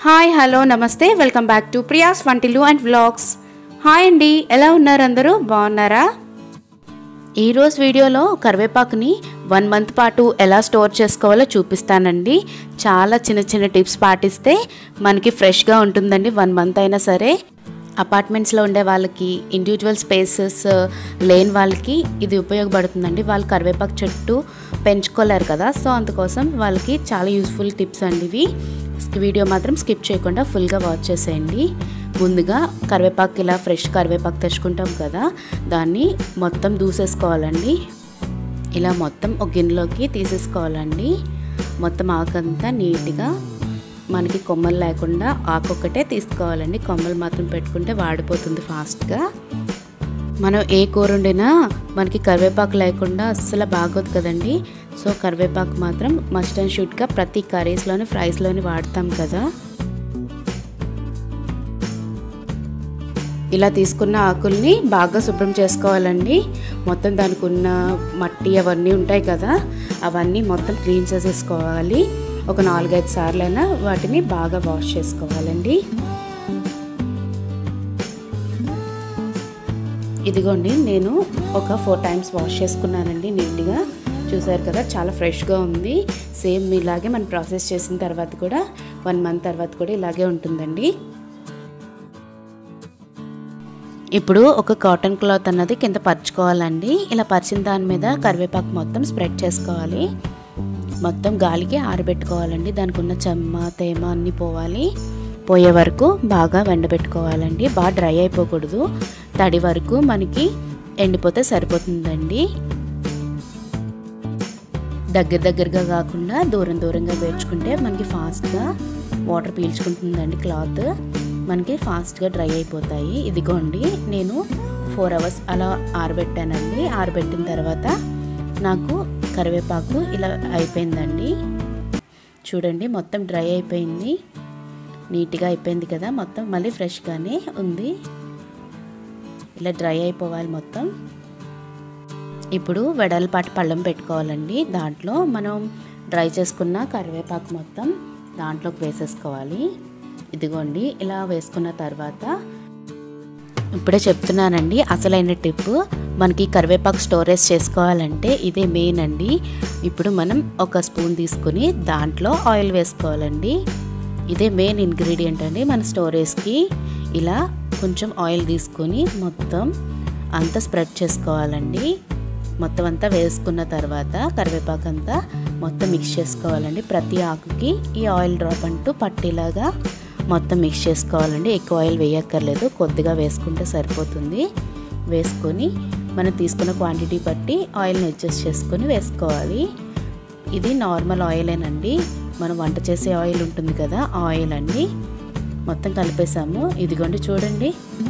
hi hello నమస్తే welcome back to Priya's వంటిలు and vlogs hi అండి ఎలా ఉన్నారు అందరూ బాగున్నారా ఈరోజు వీడియోలో కరివేపాకుని వన్ మంత్ పాటు ఎలా స్టోర్ చేసుకోవాలో చూపిస్తానండి చాలా చిన్న చిన్న టిప్స్ పాటిస్తే మనకి ఫ్రెష్గా ఉంటుందండి వన్ మంత్ అయినా సరే అపార్ట్మెంట్స్లో ఉండే వాళ్ళకి ఇండివిజువల్ స్పేసెస్ లేని వాళ్ళకి ఇది ఉపయోగపడుతుందండి వాళ్ళు కరివేపాకు చెట్టు పెంచుకోలేరు కదా సో అందుకోసం వాళ్ళకి చాలా యూస్ఫుల్ టిప్స్ అండి ఇవి వీడియో మాత్రం స్కిప్ చేయకుండా ఫుల్గా వాచ్ చేసేయండి ముందుగా కరివేపాకు ఇలా ఫ్రెష్ కరివేపాకు తెచ్చుకుంటాం కదా దాన్ని మొత్తం దూసేసుకోవాలండి ఇలా మొత్తం ఒక గిన్నెలోకి తీసేసుకోవాలండి మొత్తం ఆకంతా నీట్గా మనకి కొమ్మలు లేకుండా ఆకు ఒక్కటే తీసుకోవాలండి కొమ్మలు మాత్రం పెట్టుకుంటే వాడిపోతుంది ఫాస్ట్గా మనం ఏ కూర వండినా మనకి కరివేపాకు లేకుండా అస్సలు బాగోదు కదండి సో కరివేపాకు మాత్రం మస్ట్ అండ్ షుడ్గా ప్రతి కర్రీస్లోని ఫ్రైస్లోని వాడతాం కదా ఇలా తీసుకున్న ఆకుల్ని బాగా శుభ్రం చేసుకోవాలండి మొత్తం దానికి ఉన్న మట్టి అవన్నీ ఉంటాయి కదా అవన్నీ మొత్తం క్లీన్ చేసేసుకోవాలి ఒక నాలుగైదు సార్లైనా వాటిని బాగా వాష్ చేసుకోవాలండి ఇదిగోండి నేను ఒక ఫోర్ టైమ్స్ వాష్ చేసుకున్నానండి నీట్గా చూసారు కదా చాలా ఫ్రెష్గా ఉంది సేమ్ ఇలాగే మనం ప్రాసెస్ చేసిన తర్వాత కూడా వన్ మంత్ తర్వాత కూడా ఇలాగే ఉంటుందండి ఇప్పుడు ఒక కాటన్ క్లాత్ అన్నది కింద పరుచుకోవాలండి ఇలా పరిచిన దాని మీద కరివేపాకు మొత్తం స్ప్రెడ్ చేసుకోవాలి మొత్తం గాలికి ఆరబెట్టుకోవాలండి దానికి ఉన్న చెమ్మ తేమ అన్నీ పోవాలి పోయే వరకు బాగా వెండబెట్టుకోవాలండి బాగా డ్రై అయిపోకూడదు తడి వరకు మనకి ఎండిపోతే సరిపోతుందండి దగ్గర దగ్గరగా కాకుండా దూరం దూరంగా వేర్చుకుంటే మనకి ఫాస్ట్గా వాటర్ పీల్చుకుంటుందండి క్లాత్ మనకి ఫాస్ట్గా డ్రై అయిపోతాయి ఇదిగోండి నేను ఫోర్ అవర్స్ అలా ఆరబెట్టానండి ఆరబెట్టిన తర్వాత నాకు కరివేపాకు ఇలా అయిపోయిందండి చూడండి మొత్తం డ్రై అయిపోయింది నీట్గా అయిపోయింది కదా మొత్తం మళ్ళీ ఫ్రెష్గానే ఉంది ఇలా డ్రై అయిపోవాలి మొత్తం ఇప్పుడు వెడల్పాటి పళ్ళం పెట్టుకోవాలండి దాంట్లో మనం డ్రై చేసుకున్న కరివేపాకు మొత్తం దాంట్లోకి వేసేసుకోవాలి ఇదిగోండి ఇలా వేసుకున్న తర్వాత ఇప్పుడే చెప్తున్నానండి అసలైన టిప్ మనకి కరివేపాకు స్టోరేజ్ చేసుకోవాలంటే ఇదే మెయిన్ అండి ఇప్పుడు మనం ఒక స్పూన్ తీసుకుని దాంట్లో ఆయిల్ వేసుకోవాలండి ఇదే మెయిన్ ఇంగ్రీడియంట్ అండి మన స్టోరేజ్కి ఇలా కొంచెం ఆయిల్ తీసుకొని మొత్తం అంతా స్ప్రెడ్ చేసుకోవాలండి మొత్తం అంతా వేసుకున్న తర్వాత కరివేపాకు అంతా మొత్తం మిక్స్ చేసుకోవాలండి ప్రతి ఆకుకి ఈ ఆయిల్ డ్రాప్ అంటూ పట్టేలాగా మొత్తం మిక్స్ చేసుకోవాలండి ఎక్కువ ఆయిల్ వేయక్కర్లేదు కొద్దిగా వేసుకుంటే సరిపోతుంది వేసుకొని మనం తీసుకున్న క్వాంటిటీ బట్టి ఆయిల్ని అడ్జస్ట్ చేసుకొని వేసుకోవాలి ఇది నార్మల్ ఆయిలేనండి మనం వంట చేసే ఆయిల్ ఉంటుంది కదా ఆ ఆయిల్ అండి మొత్తం కలిపేసాము ఇదిగోండి చూడండి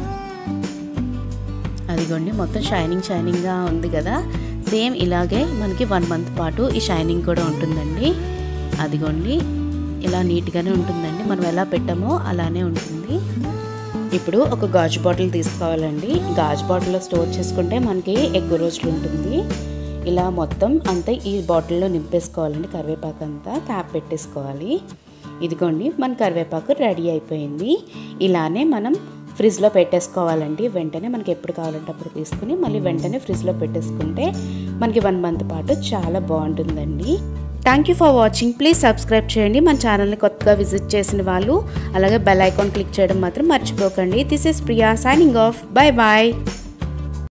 అదిగోండి మొత్తం షైనింగ్ షైనింగ్గా ఉంది కదా సేమ్ ఇలాగే మనకి వన్ మంత్ పాటు ఈ షైనింగ్ కూడా ఉంటుందండి అదిగోండి ఇలా నీట్గానే ఉంటుందండి మనం ఎలా పెట్టామో అలానే ఉంటుంది ఇప్పుడు ఒక గాజు బాటిల్ తీసుకోవాలండి గాజు బాటిల్లో స్టోర్ చేసుకుంటే మనకి ఎక్కువ రోజులు ఉంటుంది ఇలా మొత్తం అంతా ఈ బాటిల్లో నింపేసుకోవాలండి కరివేపాకు అంతా క్యాప్ పెట్టేసుకోవాలి ఇదిగోండి మన కరివేపాకు రెడీ అయిపోయింది ఇలానే మనం ఫ్రిడ్జ్లో పెట్టేసుకోవాలండి వెంటనే మనకి ఎప్పుడు కావాలంటే అప్పుడు తీసుకుని మళ్ళీ వెంటనే ఫ్రిడ్జ్లో పెట్టేసుకుంటే మనకి వన్ మంత్ పాటు చాలా బాగుంటుందండి thank you for watching please subscribe చేయండి మన ఛానల్ని కొత్తగా విజిట్ చేసిన వాళ్ళు అలాగే బెల్ ఐకాన్ క్లిక్ చేయడం మాత్రం మర్చిపోకండి this is Priya signing off bye bye